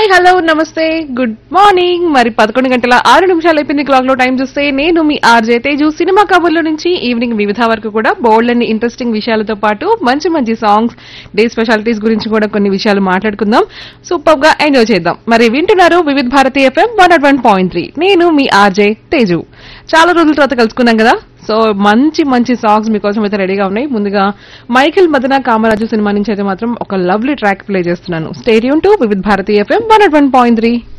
hi hello నమస్తే good morning మరి పదకొండు గంటల ఆరు నిమిషాలు అయిపోయింది క్లాక్ లో టైం చూస్తే నేను మీ ఆర్జే తేజు సినిమా కబుర్ల నుంచి ఈవినింగ్ వివిధ వరకు కూడా బోల్డ్ అన్ని ఇంట్రెస్టింగ్ విషయాలతో పాటు మంచి మంచి సాంగ్స్ డే స్పెషాలిటీస్ గురించి కూడా కొన్ని విషయాలు మాట్లాడుకుందాం సూపర్ గా ఎంజాయ్ చేద్దాం మరి వింటున్నారు Vividh Bharati FM one one point three నేను మీ ఆర్జే తేజు చాలా రోజుల తర్వాత కలుసుకున్నాం కదా సో మంచి మంచి సాంగ్స్ మీకోసం అయితే రెడీగా ఉన్నాయి ముందుగా మైఖిల్ మదన కామరాజు సినిమా నుంచి అయితే మాత్రం ఒక లవ్లీ ట్రాక్ ప్లే చేస్తున్నాను stay tuned to Vividh Bharati FM one one point three